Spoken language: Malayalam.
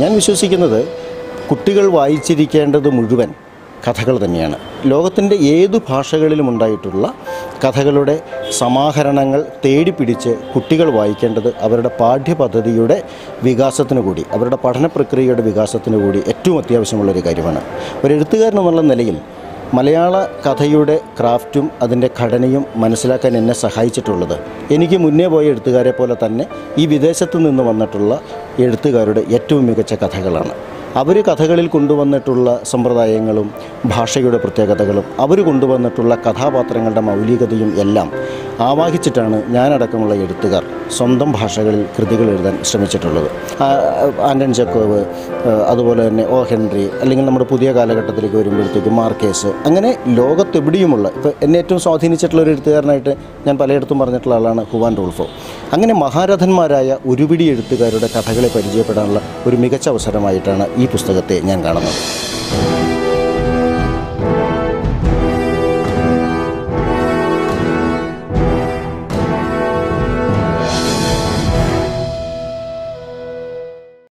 ഞാൻ വിശ്വസിക്കുന്നത് കുട്ടികൾ വായിച്ചിരിക്കേണ്ടത് മുഴുവൻ കഥകൾ തന്നെയാണ് ലോകത്തിൻ്റെ ഏതു ഭാഷകളിലും ഉണ്ടായിട്ടുള്ള കഥകളുടെ സമാഹരണങ്ങൾ തേടിപ്പിടിച്ച് കുട്ടികൾ വായിക്കേണ്ടത് അവരുടെ പാഠ്യപദ്ധതിയുടെ വികാസത്തിന് കൂടി അവരുടെ പഠന പ്രക്രിയയുടെ വികാസത്തിന് കൂടി ഏറ്റവും അത്യാവശ്യമുള്ളൊരു കാര്യമാണ് ഒരു എഴുത്തുകാരൻ എന്നുള്ള നിലയിൽ മലയാള കഥയുടെ ക്രാഫ്റ്റും അതിൻ്റെ ഘടനയും മനസ്സിലാക്കാൻ എന്നെ സഹായിച്ചിട്ടുള്ളത് എനിക്ക് മുന്നേ പോയ എഴുത്തുകാരെ പോലെ തന്നെ ഈ വിദേശത്തു നിന്ന് വന്നിട്ടുള്ള എഴുത്തുകാരുടെ ഏറ്റവും മികച്ച കഥകളാണ് അവർ കഥകളിൽ കൊണ്ടുവന്നിട്ടുള്ള സമ്പ്രദായങ്ങളും ഭാഷയുടെ പ്രത്യേകതകളും അവർ കൊണ്ടുവന്നിട്ടുള്ള കഥാപാത്രങ്ങളുടെ മൗലികതയും എല്ലാം ആവാഹിച്ചിട്ടാണ് ഞാനടക്കമുള്ള എഴുത്തുകാർ സ്വന്തം ഭാഷകളിൽ കൃതികൾ എഴുതാൻ ശ്രമിച്ചിട്ടുള്ളത് ആ, ആൻറ്റൺ ചെക്കോവ് ആ, അതുപോലെ തന്നെ ഓ ഹെൻറി അല്ലെങ്കിൽ നമ്മുടെ പുതിയ കാലഘട്ടത്തിലേക്ക് വരുമ്പോഴത്തേക്ക് മാർക്കേസ് അങ്ങനെ ലോകത്തെവിടെയുമുള്ള ഇപ്പോൾ എന്നെ ഏറ്റവും സ്വാധീനിച്ചിട്ടുള്ള ഒരു എഴുത്തുകാരനായിട്ട് ഞാൻ പലയിടത്തും പറഞ്ഞിട്ടുള്ള ആളാണ് ഹുവാൻ റൂൾഫോ അങ്ങനെ മഹാരഥന്മാരായ ഒരുപിടി എഴുത്തുകാരുടെ കഥകളെ പരിചയപ്പെടാനുള്ള ഒരു മികച്ച അവസരമായിട്ടാണ് ഈ പുസ്തകത്തെ ഞാൻ കാണുന്നത്